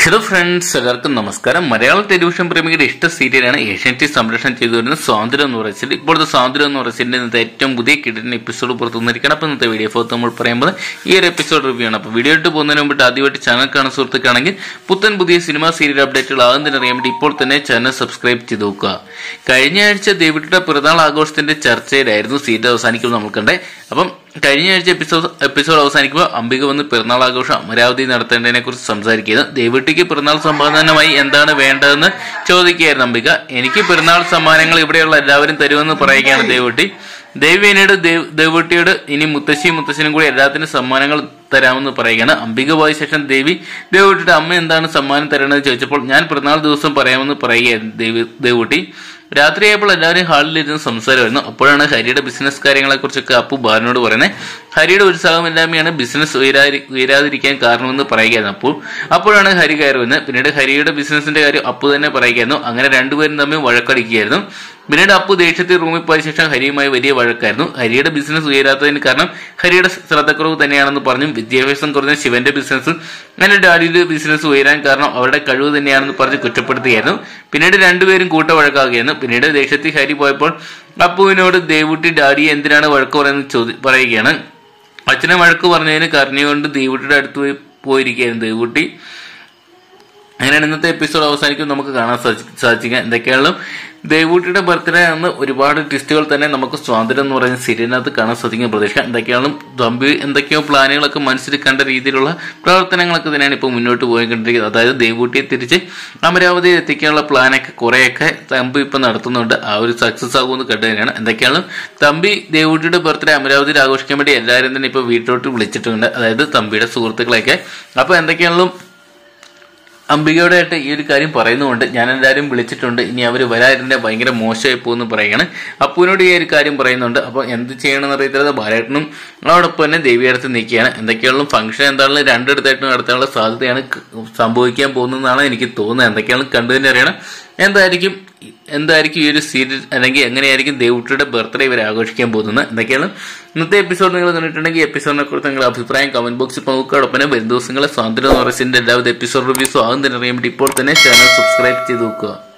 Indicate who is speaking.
Speaker 1: hello friends എല്ലാവർക്കും നമസ്കാരം മലയാള ടെലിവിഷൻ പ്രേമികളുടെ ഇഷ്ട സീരിയലാണ് ഏഷ്യാനെറ്റ് സംപ്രേഷണം ചെയ്തു വരുന്ന സ്വാതന്ത്ര്യം എന്ന് പറയുന്നത് ഇപ്പോഴത്തെ സ്വാതന്ത്ര്യം എന്ന് പറയുന്നതിന്റെ ഇന്നത്തെ ഏറ്റവും പുതിയ കിടിലൻ എപ്പിസോഡ് പുറത്തു വന്നിരിക്കണം അപ്പോൾ ഇന്നത്തെ വീഡിയോ ഫോർത്ത് നമ്മൾ പറയുമ്പോൾ ഈ ഒരു എപ്പിസോഡ് റിവ്യൂ ആണ് അപ്പോൾ വീഡിയോ ഇട്ട് പോകുന്നതിന് മുമ്പിട്ട് ആദ്യമായിട്ട് ചാനൽ കാണുന്ന സുഹൃത്തുക്കാണെങ്കിൽ പുത്തൻ പുതിയ സിനിമ സീരിയൽ അപ്ഡേറ്റുകൾ ആകും തന്നെ അറിയാൻ വേണ്ടി ഇപ്പോൾ തന്നെ ചാനൽ സബ്സ്ക്രൈബ് ചെയ്ത് നോക്കുക കഴിഞ്ഞ ആഴ്ച ദേവിയുടെ പിറന്നാൾ ആഘോഷത്തിന്റെ ചർച്ചയിലായിരുന്നു സീരിയൽ അവസാനിക്കുമ്പോൾ നമ്മൾ കണ്ടേ അപ്പം കഴിഞ്ഞ ആഴ്ച എപ്പിസോഡ് എപ്പിസോഡ് അവസാനിക്കുമ്പോൾ അംബിക വന്ന് പിറന്നാൾ ആഘോഷം അമരാവതി നടത്തേണ്ടതിനെ കുറിച്ച് സംസാരിക്കുന്നത് ദേവിട്ടിക്ക് പിറന്നാൾ സമ്മാനമായി എന്താണ് വേണ്ടതെന്ന് ചോദിക്കുകയായിരുന്നു അംബിക എനിക്ക് പിറന്നാൾ സമ്മാനങ്ങൾ ഇവിടെയുള്ള എല്ലാവരും തരുമെന്ന് പറയുകയാണ് ദേവിട്ടി ദേവിയനോട് ദേവിട്ടിയോട് ഇനി മുത്തശ്ശിയും മുത്തശ്ശനും കൂടി എല്ലാത്തിനും സമ്മാനങ്ങൾ തരാമെന്ന് പറയുകയാണ് അംബിക പോയ ശേഷം ദേവി ദേവുട്ടിയുടെ അമ്മ എന്താണ് സമ്മാനം തരേണ്ടത് ചോദിച്ചപ്പോൾ ഞാൻ പിറന്നാൾ ദിവസം പറയാമെന്ന് പറയുകയായിരുന്നു ദേവി ദേവുട്ടി രാത്രിയായപ്പോൾ എല്ലാവരും ഹാളിലിരുന്ന് സംസാരമായിരുന്നു അപ്പോഴാണ് ഹരിയുടെ ബിസിനസ് കാര്യങ്ങളെ കുറിച്ചൊക്കെ അപ്പു ബാലനോട് പറയുന്നത് ഹരിയുടെ ഉത്സാഹമില്ലായ്മയാണ് ബിസിനസ് ഉയരാതി ഉയരാതിരിക്കാൻ കാരണമെന്ന് പറയുകയായിരുന്നു അപ്പോൾ അപ്പോഴാണ് ഹരി കയറി വന്നത് പിന്നീട് ഹരിയുടെ ബിസിനസിന്റെ കാര്യം അപ്പു തന്നെ പറയുകയായിരുന്നു അങ്ങനെ രണ്ടുപേരും തമ്മിൽ വഴക്കടിക്കുകയായിരുന്നു പിന്നീട് അപ്പു ദേഷ്യത്തിൽ റൂമിൽ പോയ ശേഷം ഹരിയുമായി വലിയ വഴക്കായിരുന്നു ഹരിയുടെ ബിസിനസ് ഉയരാത്തതിന് കാരണം ഹരിയുടെ ശ്രദ്ധക്കുറവ് തന്നെയാണെന്ന് പറഞ്ഞു വിദ്യാഭ്യാസം കുറഞ്ഞ ശിവന്റെ ബിസിനസ് അങ്ങനെ ഡാഡിയുടെ ബിസിനസ് ഉയരാൻ കാരണം അവരുടെ കഴിവ് തന്നെയാണെന്ന് പറഞ്ഞ് കുറ്റപ്പെടുത്തുകയായിരുന്നു പിന്നീട് രണ്ടുപേരും കൂട്ട വഴക്കാകുകയായിരുന്നു പിന്നീട് ദേഷ്യത്തിൽ ഹരി പോയപ്പോൾ അപ്പുവിനോട് ദേവുട്ടി ഡാഡി എന്തിനാണ് വഴക്ക് പറയുന്നത് ചോദി പറയുകയാണ് അച്ഛനെ വഴക്ക് പറഞ്ഞതിന് കരഞ്ഞുകൊണ്ട് ദേവുട്ടിയുടെ അടുത്ത് പോയി പോയിരിക്കുകയായിരുന്നു ദേവുട്ടി അങ്ങനെയാണ് ഇന്നത്തെ എപ്പിസോഡ് അവസാനിക്കും നമുക്ക് കാണാൻ സാധിക്കുക എന്തൊക്കെയാണ് ദേവൂട്ടിയുടെ ബർത്ത്ഡേ അന്ന് ഒരുപാട് ട്വിസ്റ്റുകൾ തന്നെ നമുക്ക് സ്വാതന്ത്ര്യം എന്ന് പറയുന്ന സീരിയലിനകത്ത് കാണാൻ സാധിക്കുന്ന പ്രതീക്ഷ എന്തൊക്കെയാണ് തമ്പി എന്തൊക്കെയോ പ്ലാനുകളൊക്കെ മനസ്സിൽ കണ്ട രീതിയിലുള്ള പ്രവർത്തനങ്ങളൊക്കെ തന്നെയാണ് ഇപ്പോൾ മുന്നോട്ട് പോയിക്കൊണ്ടിരിക്കുന്നത് അതായത് ദേവൂട്ടിയെ തിരിച്ച് അമരാവതിയിൽ എത്തിക്കാനുള്ള പ്ലാനൊക്കെ കുറേയൊക്കെ തമ്പി ഇപ്പം നടത്തുന്നുണ്ട് ആ ഒരു സക്സസ് ആകുമെന്ന് കണ്ടു തന്നെയാണ് എന്തൊക്കെയാണ് തമ്പി ദേവൂട്ടിയുടെ ബർത്ത്ഡേ അമരാവതിയിൽ ആഘോഷിക്കാൻ വേണ്ടി എല്ലാവരും തന്നെ ഇപ്പോൾ വീട്ടിലോട്ട് വിളിച്ചിട്ടുണ്ട് അതായത് തമ്പിയുടെ സുഹൃത്തുക്കളെയൊക്കെ അപ്പോൾ എന്തൊക്കെയാണെങ്കിലും അംബികയുടെ ആയിട്ട് ഈ ഒരു കാര്യം പറയുന്നുണ്ട് ഞാൻ എല്ലാവരും വിളിച്ചിട്ടുണ്ട് ഇനി അവർ വരാതിന്റെ ഭയങ്കര മോശമായി പോകുന്നു പറയുകയാണ് അപ്പുവിനോട് ഈ ഒരു കാര്യം പറയുന്നുണ്ട് അപ്പോൾ എന്ത് ചെയ്യണമെന്ന് അറിയത്തില്ല ബാലേട്ടനും അതോടൊപ്പം തന്നെ ദേവിയടുത്ത് നിൽക്കുകയാണ് എന്തൊക്കെയുള്ള ഫംഗ്ഷൻ എന്താണെങ്കിലും രണ്ടിടത്തായിട്ട് നടത്താനുള്ള സാധ്യതയാണ് സംഭവിക്കാൻ പോകുന്നതെന്നാണ് എനിക്ക് തോന്നുന്നത് എന്തൊക്കെയാണ് കണ്ടു തന്നെ അറിയണം എന്തായിരിക്കും എന്തായിരിക്കും ഈ ഒരു സീരിയൽ അല്ലെങ്കിൽ എങ്ങനെയായിരിക്കും ദേവുട്ടിയുടെ ബർത്ത്ഡേ ഇവർ ആഘോഷിക്കാൻ പോകുന്നത് എന്തൊക്കെയാണ് ഇന്നത്തെ എപ്പിസോഡ് നിങ്ങൾ കണ്ടിട്ടുണ്ടെങ്കിൽ എപ്പിസോഡിനെ കുറിച്ച് നിങ്ങളുടെ അഭിപ്രായം കമന്റ് ബോക്സിൽ പങ്കുവെക്കോടൊപ്പം വരും ദിവസങ്ങളെ സ്വാതന്ത്ര്യ എന്ന് പറയുന്നതിന്റെ എല്ലാവിധ എപ്പിസോഡ് റിവ്യൂസും ആകും തന്നെ അറിയാൻ വേണ്ടി ഇപ്പോൾ തന്നെ ചാനൽ സബ്സ്ക്രൈബ് ചെയ്ത് നോക്കുക